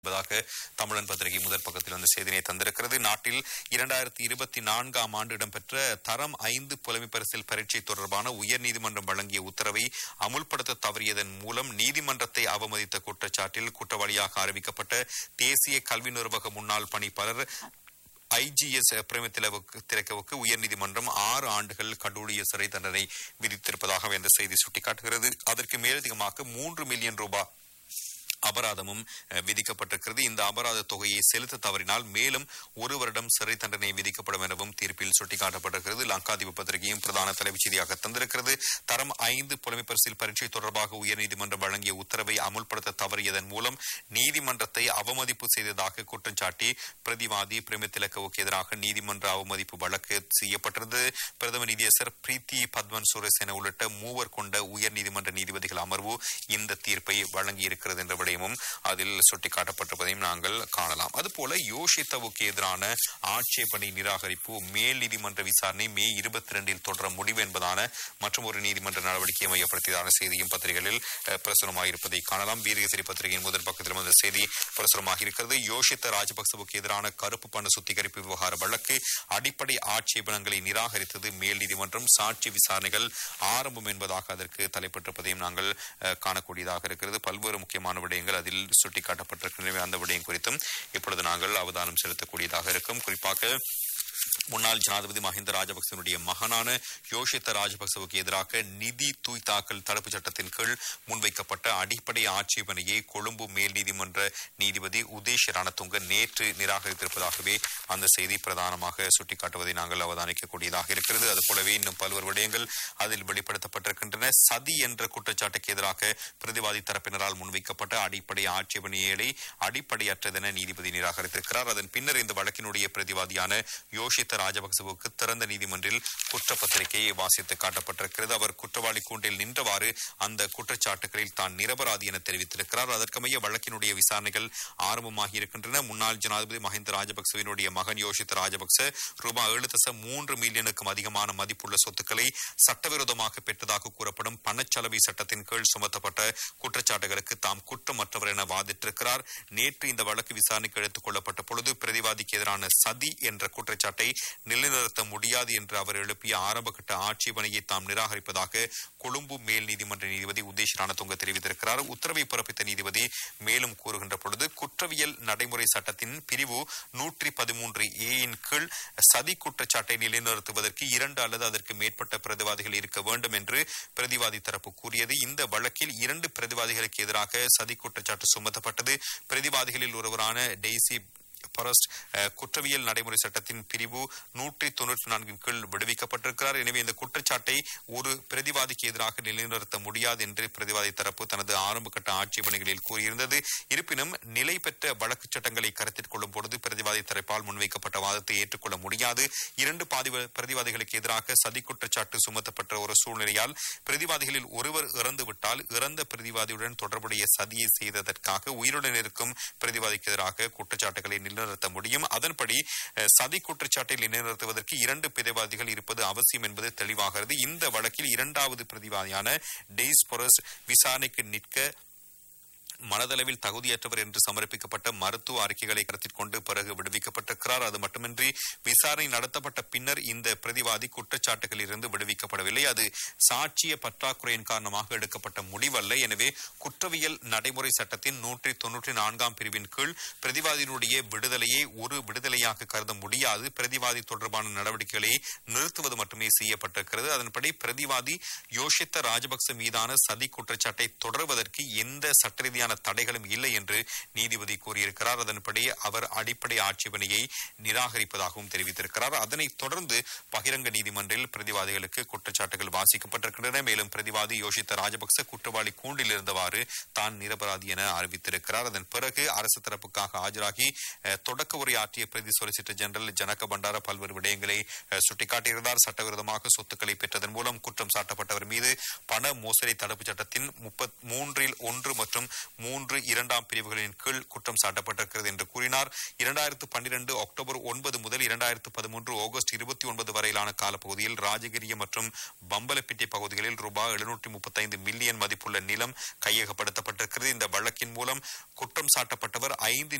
என்பதாக தமிழன் பத்திரிகை முதற் பக்கத்தில் வந்த செய்தியை தந்திருக்கிறது நாட்டில் இரண்டாயிரத்தி இருபத்தி நான்காம் ஆண்டு இடம்பெற்ற தரம் ஐந்து புலமை பரிசில் பரீட்சை தொடர்பான உயர்நீதிமன்றம் வழங்கிய உத்தரவை அமுல்படுத்த தவறியதன் மூலம் நீதிமன்றத்தை அவமதித்த குற்றச்சாட்டில் குற்றவாளியாக அறிவிக்கப்பட்ட தேசிய கல்வி நிர்வாக முன்னாள் பணிப்பாளர் ஐஜிஎஸ் பிரேமத்திலவுக்கு திரைக்கவுக்கு உயர்நீதிமன்றம் ஆறு ஆண்டுகள் கடூழிய சிறை தண்டனை விதித்திருப்பதாக இந்த செய்தி சுட்டிக்காட்டுகிறது அதற்கு மேலதிகமாக மூன்று மில்லியன் ரூபாய் அபராதமும் அஹ், விதிக்கப்பட்டிருக்கிறது இந்த அபராத தொகையை செலுத்த தவறினால் மேலும் ஒரு வருடம் சிறை தண்டனை விதிக்கப்படும் எனவும் தீர்ப்பில் சுட்டிக்காட்டப்பட்டிருக்கிறது லங்காதீப பத்திரிகையும் பிரதான தலைமைச் செய்தியாக தந்திருக்கிறது தரம் ஐந்து புலமை பரிசில் பரீட்சை தொடர்பாக உயர்நீதிமன்றம் வழங்கிய உத்தரவை அமுல்படுத்த தவறியதன் மூலம் நீதிமன்றத்தை அவமதிப்பு செய்ததாக குற்றம் சாட்டி பிரதிவாதி பிரேமதிலக்கவுக்கு எதிராக நீதிமன்ற அவமதிப்பு வழக்கு செய்யப்பட்டது பிரதம நீதியரசர் பிரீத்தி பத்மன் சுரேசன உள்ளிட்ட மூவர் கொண்ட உயர்நீதிமன்ற நீதிபதிகள் அமர்வு இந்த தீர்ப்பை வழங்கியிருக்கிறது என்ற விடயமும் அதில் சுட்டிக்காட்டப்பட்டிருப்பதையும் நாங்கள் காணலாம் அதுபோல யோஷித்தவுக்கு எதிரான ஆட்சேபனை நிராகரிப்பு மேல் நீதிமன்ற விசாரணை மே இருபத்தி ரெண்டில் தொடர முடிவு என்பதான மற்றும் ஒரு நீதிமன்ற நடவடிக்கையை மையப்படுத்தியதான செய்தியும் பத்திரிகைகளில் அஹ், பிரசுரமாயிருப்பதை காணலாம் வீரகேசரி பத்திரிகையின் முதல் பக்கத்தில் அந்த செய்தி பிரசுரமாக இருக்கிறது யோஷித்த ராஜபக்சவுக்கு எதிரான கருப்பு பண சுத்திகரிப்பு விவகார வழக்கு அடிப்படை ஆட்சேபனங்களை நிராகரித்தது மேல் நீதிமன்றம் சாட்சி விசாரணைகள் ஆரம்பம் என்பதாக அதற்கு தலைப்பட்டிருப்பதையும் நாங்கள் அஹ், காணக்கூடியதாக இருக்கிறது பல்வேறு முக்கியமான விடயங்கள் அதில் சுட்டிக்காட்டப்பட்டிருக்கின்றன அந்த விடயம் குறித்தும் இப்பொழுது நாங்கள் அவதானம் செலுத்தக்கூடியதாக இருக்கும் குறிப்பாக முன்னாள் ஜனாதிபதி மஹிந்த ராஜபக்சனுடைய மகனான யோஷித்த ராஜபக்சவுக்கு எதிராக நிதி தூய்தாக்கல் தடுப்பு சட்டத்தின் கீழ் முன்வைக்கப்பட்ட அடிப்படை ஆட்சேபனையை கொழும்பு மேல் நீதிமன்ற நீதிபதி உதேஷ் ரணதுங்க நேற்று நிராகரித்திருப்பதாகவே அந்த செய்தி பிரதானமாக சுட்டிக்காட்டுவதை நாங்கள் அவதானிக்கக்கூடியதாக இருக்கிறது அதுபோலவே இன்னும் பல்வேறு விடயங்கள் அதில் வெளிப்படுத்தப்பட்டிருக்கின்றன சதி என்ற குற்றச்சாட்டுக்கு எதிராக பிரதிவாதி தரப்பினரால் முன்வைக்கப்பட்ட அடிப்படை ஆட்சேபனைகளை அடிப்படையற்றதென நீதிபதி நிராகரித்திருக்கிறார் அதன் பின்னர் இந்த வழக்கினுடைய பிரதிவாதியான யோஷித்த ராஜபக்சவுக்கு திறந்த நீதிமன்றில் குற்றப்பத்திரிகையை வாசித்து காட்டப்பட்டிருக்கிறது அவர் குற்றவாளி கூண்டில் நின்றவாறு அந்த குற்றச்சாட்டுகளில் தான் நிரபராதி என தெரிவித்திருக்கிறார் அதற்கமைய வழக்கினுடைய விசாரணைகள் ஆரம்பமாகி இருக்கின்றன முன்னாள் ஜனாதிபதி மஹிந்த ராஜபக்சவினுடைய மகன் யோஷித்த ராஜபக்ச ரூபாய் ஏழு தசம் மூன்று மில்லியனுக்கும் அதிகமான மதிப்புள்ள சொத்துக்களை சட்டவிரோதமாக பெற்றதாக கூறப்படும் பணச்சலவை சட்டத்தின் கீழ் சுமத்தப்பட்ட குற்றச்சாட்டுகளுக்கு தாம் குற்றமற்றவர் என வாதிட்டிருக்கிறார் நேற்று இந்த வழக்கு விசாரணைக்கு எடுத்துக் கொள்ளப்பட்ட பொழுது பிரதிவாதிக்கு எதிரான சதி என்ற குற்றச்சாட்டை நிலைநிறுத்த முடியாது என்று அவர் எழுப்பிய ஆரம்பகட்ட ஆட்சேபனையை தாம் நிராகரிப்பதாக கொழும்பு மேல் நீதிமன்ற நீதிபதி உதேஷ் ரணதுங்க தெரிவித்திருக்கிறார் உத்தரவை பிறப்பித்த நீதிபதி மேலும் கூறுகின்ற பொழுது குற்றவியல் நடைமுறை சட்டத்தின் பிரிவு நூற்றி பதிமூன்று ஏயின் கீழ் சதி குற்றச்சாட்டை நிலைநிறுத்துவதற்கு இரண்டு அல்லது அதற்கு மேற்பட்ட பிரதிவாதிகள் இருக்க வேண்டும் என்று பிரதிவாதி தரப்பு கூறியது இந்த வழக்கில் இரண்டு பிரதிவாதிகளுக்கு எதிராக சதி குற்றச்சாட்டு சுமத்தப்பட்டது பிரதிவாதிகளில் ஒருவரான டெய்சி பரஸ்ட் அஹ், குற்றவியல் நடைமுறை சட்டத்தின் பிரிவு நூற்றி தொன்னூற்றி நான்கின் கீழ் விடுவிக்கப்பட்டிருக்கிறார் எனவே இந்த குற்றச்சாட்டை ஒரு பிரதிவாதிக்கு எதிராக நிலைநிறுத்த முடியாது என்று பிரதிவாதி தரப்பு தனது ஆரம்ப கட்ட ஆட்சேபனைகளில் கூறியிருந்தது இருப்பினும் நிலை பெற்ற வழக்கு சட்டங்களை கருத்தில் கொள்ளும் பொழுது பிரதிவாதி தரப்பால் முன்வைக்கப்பட்ட வாதத்தை ஏற்றுக்கொள்ள முடியாது இரண்டு பாதி- பிரதிவாதிகளுக்கு எதிராக சதி குற்றச்சாட்டு சுமத்தப்பட்ட ஒரு சூழ்நிலையால் பிரதிவாதிகளில் ஒருவர் இறந்துவிட்டால் இறந்த பிரதிவாதியுடன் தொடர்புடைய சதியை செய்ததற்காக உயிருடன் இருக்கும் பிரதிவாதிக்கு எதிராக குற்றச்சாட்டுகளை நிலைநிறுத்த முடியும் அதன்படி அஹ், சதி குற்றச்சாட்டை நிலைநிறுத்துவதற்கு இரண்டு பிரதிவாதிகள் இருப்பது அவசியம் என்பது தெளிவாகிறது இந்த வழக்கில் இரண்டாவது பிரதிவாதியான டெய்ஸ் பொரஸ் விசாரணைக்கு நிற்க மனதளவில் தகுதியற்றவர் என்று சமர்ப்பிக்கப்பட்ட மருத்துவ அறிக்கைகளை கருத்தில் கொண்டு பிறகு விடுவிக்கப்பட்டிருக்கிறார் அது மட்டுமின்றி விசாரணை நடத்தப்பட்ட பின்னர் இந்த பிரதிவாதி குற்றச்சாட்டுகளில் இருந்து விடுவிக்கப்படவில்லை அது சாட்சிய பற்றாக்குறையின் காரணமாக எடுக்கப்பட்ட முடிவல்ல எனவே குற்றவியல் நடைமுறை சட்டத்தின் நூற்றி தொன்னூற்றி நான்காம் பிரிவின் கீழ் பிரதிவாதியினுடைய விடுதலையை ஒரு விடுதலையாக கருத முடியாது பிரதிவாதி தொடர்பான நடவடிக்கைகளை நிறுத்துவது மட்டுமே செய்யப்பட்டிருக்கிறது அதன்படி பிரதிவாதி யோஷித்த ராஜபக்ச மீதான சதி குற்றச்சாட்டை தொடர்வதற்கு எந்த சட்ட ரீதியான தடைகளும் இல்லை என்று நீதிபதி கூறியிருக்கிறார் அதன்படி அவர் அடிப்படை ஆட்சேபனையை நிராகரிப்பதாகவும் தெரிவித்திருக்கிறார் அதனைத் தொடர்ந்து பகிரங்க நீதிமன்றில் பிரதிவாதிகளுக்கு குற்றச்சாட்டுகள் வாசிக்கப்பட்டிருக்கின்றன மேலும் பிரதிவாதி யோஷித்த ராஜபக்ச குற்றவாளி கூண்டில் இருந்தவாறு தான் நிரபராதி என அறிவித்திருக்கிறார் அதன் பிறகு அரசு தரப்புக்காக ஆஜராகி அஹ், தொடக்க உரை ஆற்றிய பிரதி சொலிசிட்டர் ஜெனரல் ஜனக பண்டார பல்வேறு விடயங்களை அஹ், சுட்டிக்காட்டியிருந்தார் சட்டவிரோதமாக சொத்துக்களை பெற்றதன் மூலம் குற்றம் சாட்டப்பட்டவர் மீது பண மோசடி தடுப்பு சட்டத்தின் முப்பத் மூன்றில் ஒன்று மற்றும் மூன்று இரண்டாம் பிரிவுகளின் கீழ் குற்றம் சாட்டப்பட்டிருக்கிறது என்று கூறினார் இரண்டாயிரத்து பன்னிரண்டு அக்டோபர் ஒன்பது முதல் இரண்டாயிரத்து பதிமூன்று ஆகஸ்ட் இருபத்தி ஒன்பது வரையிலான காலப்பகுதியில் ராஜகிரிய மற்றும் பம்பலப்பிட்டி பகுதிகளில் ரூபாய் எழுநூற்றி முப்பத்தைந்து மில்லியன் மதிப்புள்ள நிலம் கையகப்படுத்தப்பட்டிருக்கிறது இந்த வழக்கின் மூலம் குற்றம் சாட்டப்பட்டவர் ஐந்து